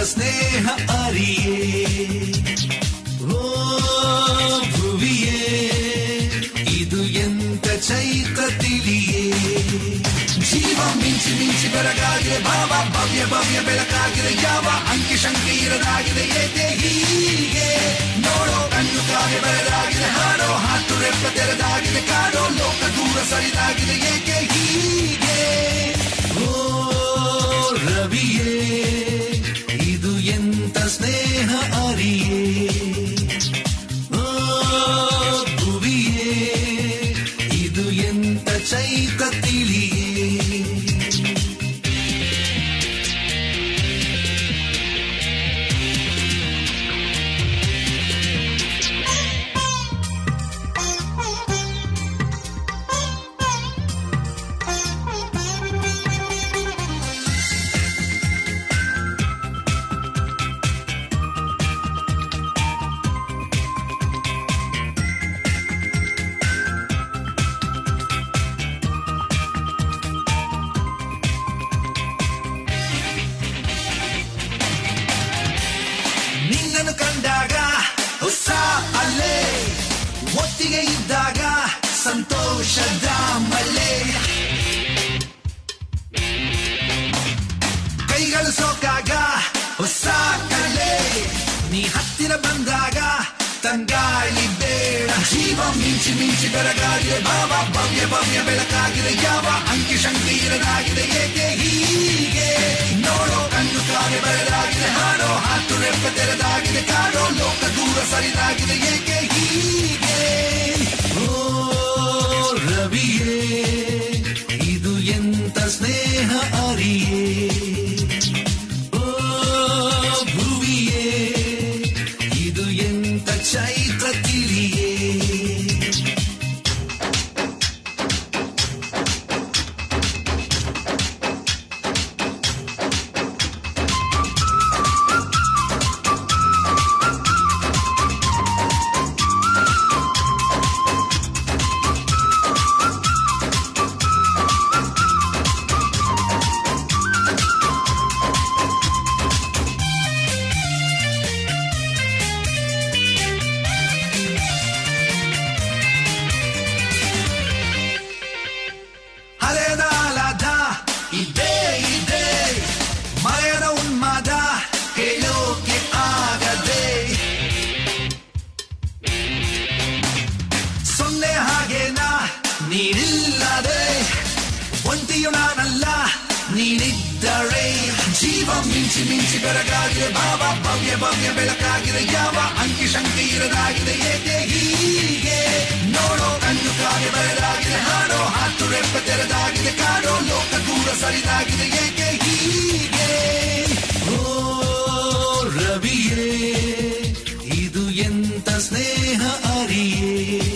ಸ್ನೇಹ ಅರಿಯೇ ಓ ಭುವಿಯೇ ಇದು ಎಂತ ಚೈತ್ರ ತಿಳಿಯೇ ಜೀವ ಮಿಂಚಿ ಮಿಂಚಿ ಬೆಳಗಾಗಿದೆ ಭಾವ ಭವ್ಯ ಭವ್ಯ ಬೆಳಕಾಗಿದೆ ಯಾವ ಅಂಕಿ ಶಂಕೆ ಇರದಾಗಿದೆ ಏಕೆ ಹೀಗೆ ನೋಡೋ ಕಣ್ಣು ಕಾಗೆ ಬೆಳೆದಾಗಿದೆ ಹಾಡೋ ಹಾಟು ರೆಪ್ಪ ತೆರೆದಾಗಿದೆ ಕಾಡೋ ಲೋಕ ದೂರ ಸರಿದಾಗಿದೆ ಏಕೆ ಹೀಗೆ ಓ ರವಿಯೇ ಇದು ಎಂತ ಸ್ನೇಹ ಅರಿಯೇ ಓ ಭುವಿಯೇ ಇದು ಎಂತ ಚೈತ ತಿಳಿಯೇ ನಿನ್ನನ್ನು ಕಂಡಾಗ ಹೊಸ ಅಲ್ಲೇ ಒತ್ತಿಗೆ ಇದ್ದಾಗ ಸಂತೋಷದ ಮಳೆ ಕೈಗಳು ಸೋಕಾಗ ಹೊಸ ಕಲೆ ನೀ ಹತ್ತಿರ ಬಂದಾಗ ತಂಗಾಳಿ ಬೇಡ ಜೀವ ಮಿಂಚಿ ಮಿಂಚಿ ಬೆಳಗಾಗಿದೆ ಭಾವ ಭವ್ಯ ಭವ್ಯ ಬೆಳಕಾಗಿದೆ ಯಾವ ಅಂಕಿ ಶಂಕೆ ಇರದಾಗಿದೆ ಏಕೆ ಹೀಗೆ ನೋಡೋ ಕಣ್ಣು ಕಾಗೆ ಬೆಳೆದಾಗಿದೆ ಹಾಡೋ ಹಾಟು ರೆಪ್ಪ ತೆರೆದಾಗಿದೆ ಕಾಡೋ ಲೋಕ ದೂರ ಸರಿದಾಗಿದೆ ಏಕೆ ಹೀಗೆ ಓ ರವಿಯೇ ಇದು ಎಂತ ಸ್ನೇಹ ಅರಿಯೇ ಓ ಭುವಿಯೇ ಇದು ಎಂತ ಚೈತ್ರ ತಿಳಿಯೇ ಹಳೆಯದ ಆಲಾದ ಇದೇ ಇದೆ ಮಳೆಯದ ಉನ್ಮಾದ ಹೇಳೋಕೆ ಆಗದೆ ಸೊನ್ನೆ ಹಾಗೇನಾ ನೀನಿಲ್ಲದೆ ಒಂಟಿಯು ನಾನಲ್ಲ ನೀನಿದ್ದರೆ ಜೀವ ಮಿಂಚಿ ಮಿಂಚಿ ಬೆಳಗಾಗಿದೆ ಭಾವ ಭವ್ಯ ಭವ್ಯ ಬೆಳಕಾಗಿದೆ ಯಾವ ಅಂಕಿ ಶಂಕೆ ಇರದಾಗಿದೆ ಏಕೆ ಹೀಗೆ ನೋಡೋ ಕಣ್ಣು ಕಾಗೆ ಬೆಳೆದಾಗಿದೆ ಹಾಡೋ ಹಾಟು ರೆಪ್ಪ ತೆರೆದಾಗಿದೆ ಕಾಡೋ ಲೋಕ ದೂರ ಸರಿದಾಗಿದೆ ಏಕೆ ಹೀಗೆ ಓ ರವಿಯೇ ಇದು ಎಂತ ಸ್ನೇಹ ಅರಿಯೇ